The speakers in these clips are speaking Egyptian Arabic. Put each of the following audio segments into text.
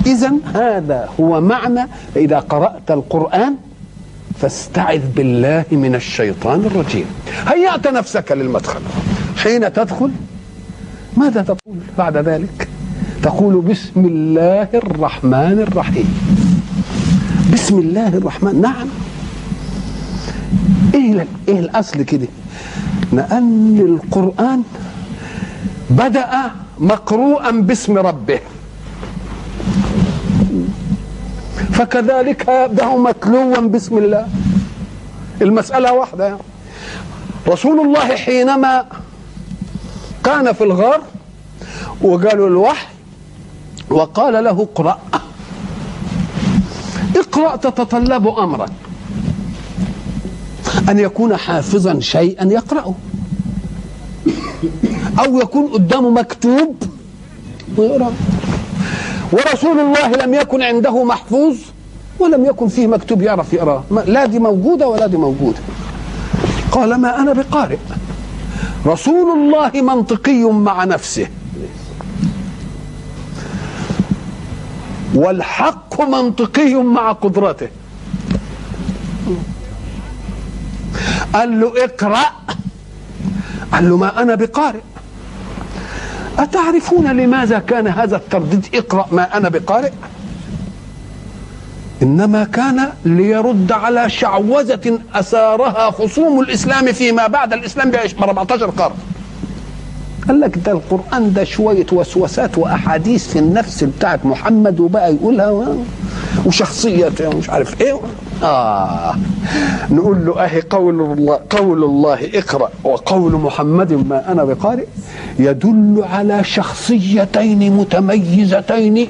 إذا هذا هو معنى إذا قرأت القرآن فاستعذ بالله من الشيطان الرجيم هيأت نفسك للمدخل حين تدخل ماذا تقول بعد ذلك تقول بسم الله الرحمن الرحيم بسم الله الرحمن نعم ايه ايه الاصل كده لان القران بدا مقروءا باسم ربه فكذلك يبدا متلوا باسم الله المساله واحده يعني. رسول الله حينما كان في الغار وقالوا الوحي وقال له اقرأ اقرأ تتطلب أمرا أن يكون حافظا شيئا يقرأه أو يكون قدامه مكتوب ويقرأ ورسول الله لم يكن عنده محفوظ ولم يكن فيه مكتوب يعرف يقراه لا دي موجودة ولا دي موجودة قال ما أنا بقارئ رسول الله منطقي مع نفسه والحق منطقي مع قدرته قال له اقرأ قال له ما أنا بقارئ أتعرفون لماذا كان هذا الترديد اقرأ ما أنا بقارئ إنما كان ليرد على شعوذة أثارها خصوم الإسلام فيما بعد الإسلام ب 14 قرن قال لك ده القرآن ده شوية وسوسات وأحاديث في النفس بتاعت محمد وبقى يقولها وشخصية مش عارف إيه آه نقول له أهي قول الله قول الله اقرأ وقول محمد ما أنا بقارئ يدل على شخصيتين متميزتين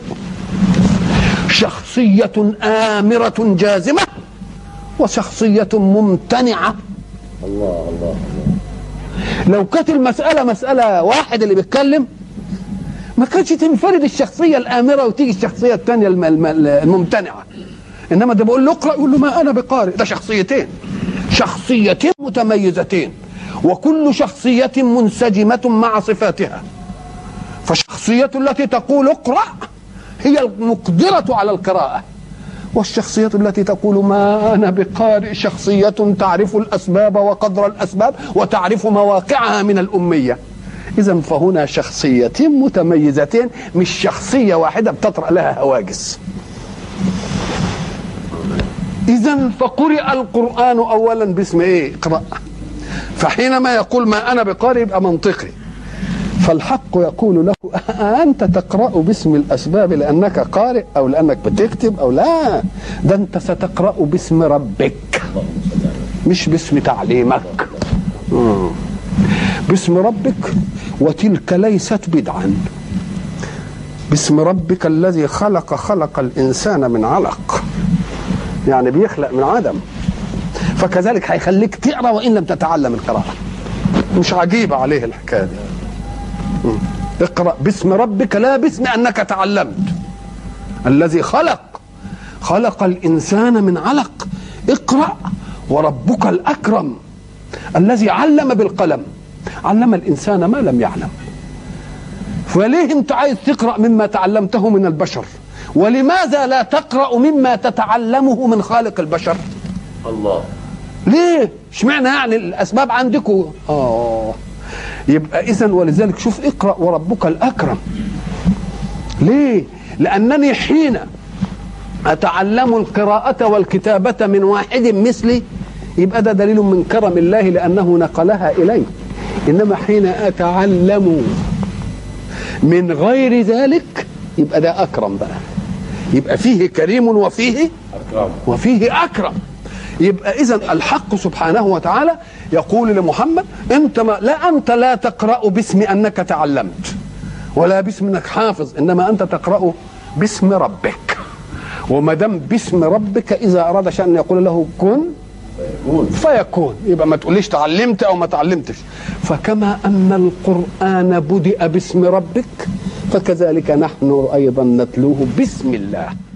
شخصية آمرة جازمة وشخصية ممتنعة الله الله الله لو كانت المسألة مسألة واحد اللي بيتكلم ما كانش تنفرد الشخصية الآمرة وتيجي الشخصية الثانية الم- الم- الممتنعة إنما ده بقول له اقرأ يقول له ما أنا بقارئ ده شخصيتين شخصيتين متميزتين وكل شخصية منسجمة مع صفاتها فالشخصية التي تقول اقرأ هي المقدرة على القراءة والشخصية التي تقول ما أنا بقارئ شخصية تعرف الأسباب وقدر الأسباب وتعرف مواقعها من الأمية إذا فهنا شخصيتين متميزتين مش شخصية واحدة بتطرأ لها هواجس إذا فقرئ القرآن أولا باسم إيه؟ اقرأ فحينما يقول ما أنا بقارئ يبقى منطقي فالحق يقول له أنت تقرأ باسم الأسباب لأنك قارئ أو لأنك بتكتب أو لا ده أنت ستقرأ باسم ربك مش باسم تعليمك مم. باسم ربك وتلك ليست بدعا باسم ربك الذي خلق خلق الإنسان من علق يعني بيخلق من عدم فكذلك هيخليك تقرأ وإن لم تتعلم القراءة مش عجيبة عليه الحكاية دي اقرأ باسم ربك لا باسم أنك تعلمت الذي خلق خلق الإنسان من علق اقرأ وربك الأكرم الذي علم بالقلم علم الإنسان ما لم يعلم فليه انت عايز تقرأ مما تعلمته من البشر ولماذا لا تقرأ مما تتعلمه من خالق البشر الله ليه اشمعنى يعني الاسباب عندكم اه يبقى اذا ولذلك شوف اقرا وربك الاكرم ليه لانني حين اتعلم القراءه والكتابه من واحد مثلي يبقى ده دليل من كرم الله لانه نقلها الي انما حين اتعلم من غير ذلك يبقى ده اكرم بقى يبقى فيه كريم وفيه أكرم وفيه اكرم يبقى اذا الحق سبحانه وتعالى يقول لمحمد انت ما لا انت لا تقرا باسم انك تعلمت ولا باسم انك حافظ انما انت تقرا باسم ربك وما دام باسم ربك اذا اراد شان يقول له كن يقول فيكون يبقى ما تقوليش تعلمت او ما تعلمتش فكما ان القران بدأ باسم ربك فكذلك نحن ايضا نتلوه باسم الله